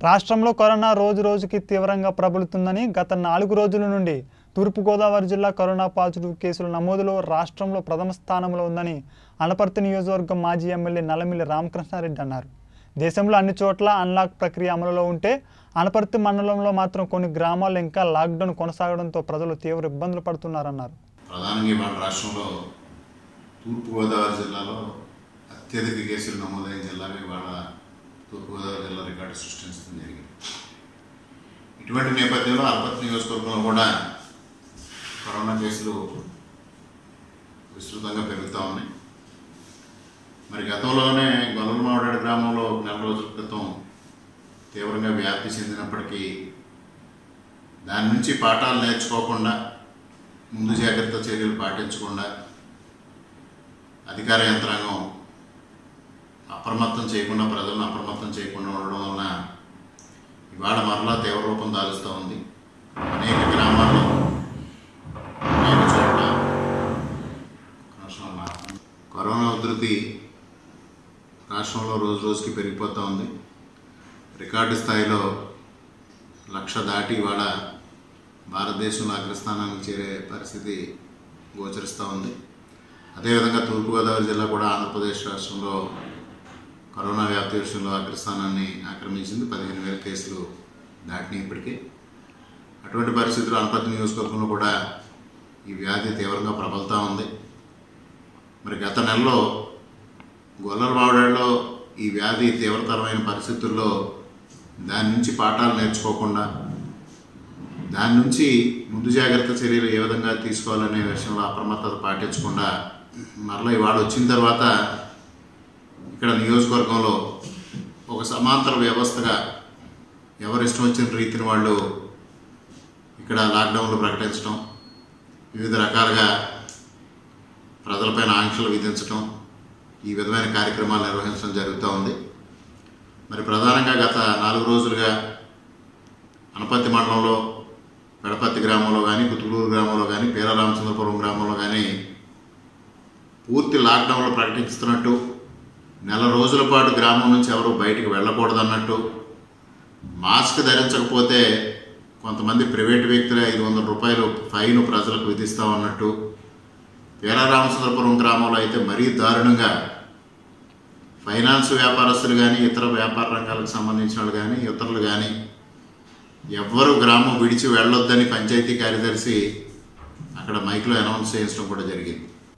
రాష్ట్రంలో కరోనా రోజు రోజుకి తీవ్రంగా ప్రబలుతుందని గత నాలుగు రోజుల నుండి తూర్పుగోదావరి జిల్లా కరోనా పాజిటివ్ కేసుల నమోదులో రాష్ట్రంలో ప్రథమ స్థానంలో ఉందని అనపర్తి నియోజకవర్గం మాజీ ఎమ్మెల్యే నల్లమిల్లి రామకృష్ణారెడ్డి అన్నారు దేశంలో అన్ని చోట్ల అన్లాక్ ప్రక్రియ అమలులో ఉంటే అనపర్తి మండలంలో మాత్రం కొన్ని గ్రామాల్లో ఇంకా లాక్డౌన్ కొనసాగడంతో ప్రజలు తీవ్ర ఇబ్బందులు పడుతున్నారన్నారు ప్రధానంగా ఇవాళ రాష్ట్రంలో తూర్పుగోదావరి జిల్లాలో అత్యధిక కేసులు నమోదైన జిల్లాగా ఇవాళ తూర్పుగోదావరి జిల్లా రికార్డు సృష్టించడం జరిగింది ఇటువంటి నేపథ్యంలో అల్పత్ నియోజకవర్గంలో కూడా కరోనా కేసులు విస్తృతంగా పెరుగుతూ ఉన్నాయి మరి గతంలోనే గొల్లమావడాడు గ్రామంలో ఒక నెల రోజుల క్రితం తీవ్రంగా వ్యాప్తి చెందినప్పటికీ దాని నుంచి పాఠాలు నేర్చుకోకుండా ముందు జాగ్రత్త చర్యలు పాటించకుండా అధికార యంత్రాంగం అప్రమత్తం చేయకుండా ప్రజలను అప్రమత్తం చేయకుండా ఉండడం వలన ఇవాళ మరలా తీవ్ర రూపం దాలుస్తూ ఉంది అనేక గ్రామాల్లో అనేక చోట్ల ఒక్క నిమిషం అమ్మా. కరోనా ఉధృతి రాష్ట్రంలో రోజు రోజుకి పెరిగిపోతూ ఉంది రికార్డు స్థాయిలో లక్ష దాటి ఇవాళ భారతదేశంలో అగ్రస్థానానికి చేరే పరిస్థితి గోచరిస్తూ ఉంది అదేవిధంగా తూర్పుగోదావరి జిల్లా కూడా ఆంధ్రప్రదేశ్ రాష్ట్రంలో కరోనా వ్యాప్తి విషయంలో అగ్రస్థానాన్ని ఆక్రమించింది పదిహేను వేల కేసులు దాటినాయి ఇప్పటికే అటువంటి పరిస్థితులు అనపర్తి నియోజకవర్గంలో కూడా ఈ వ్యాధి తీవ్రంగా ప్రబలుతూ ఉంది మరి గత నెలలో గొల్లలమావిడాల్లో ఈ వ్యాధి తీవ్రతరమైన పరిస్థితుల్లో దాని నుంచి పాఠాలు నేర్చుకోకుండా దాని నుంచి ముందు జాగ్రత్త చర్యలు ఏ విధంగా తీసుకోవాలనే విషయంలో అప్రమత్తత పాటించకుండా మరలా ఇవాళ వచ్చిన తర్వాత ఇక్కడ నియోజకవర్గంలో ఒక సమాంతర వ్యవస్థగా ఎవరు ఇష్టం వచ్చిన రీతిని వాళ్ళు ఇక్కడ లాక్డౌన్లు ప్రకటించడం వివిధ రకాలుగా ప్రజలపైన ఆంక్షలు విధించడం ఈ విధమైన కార్యక్రమాలు నిర్వహించడం జరుగుతూ ఉంది మరి ప్రధానంగా గత నాలుగు రోజులుగా అనపత్తి మండలంలో పెడపత్తి గ్రామంలో కానీ కుతులూరు గ్రామంలో కానీ పీరారామచంద్రపురం గ్రామంలో కానీ పూర్తి లాక్డౌన్లో ప్రకటిస్తున్నట్టు నెల రోజుల పాటు గ్రామం నుంచి ఎవరు బయటికి వెళ్ళకూడదన్నట్టు మాస్క్ ధరించకపోతే కొంతమంది ప్రైవేట్ వ్యక్తులే ఐదు వందల రూపాయలు ఫైన్ ప్రజలకు విధిస్తామన్నట్టు వీరారామచంద్రపురం గ్రామంలో అయితే మరీ దారుణంగా ఫైనాన్స్ వ్యాపారస్తులు కానీ ఇతర వ్యాపార రంగాలకు సంబంధించిన వాళ్ళు కానీ ఇతరులు కానీ ఎవ్వరు గ్రామం విడిచి వెళ్ళొద్దని పంచాయతీ కార్యదర్శి అక్కడ మైక్లో అనౌన్స్ చేయించడం కూడా జరిగింది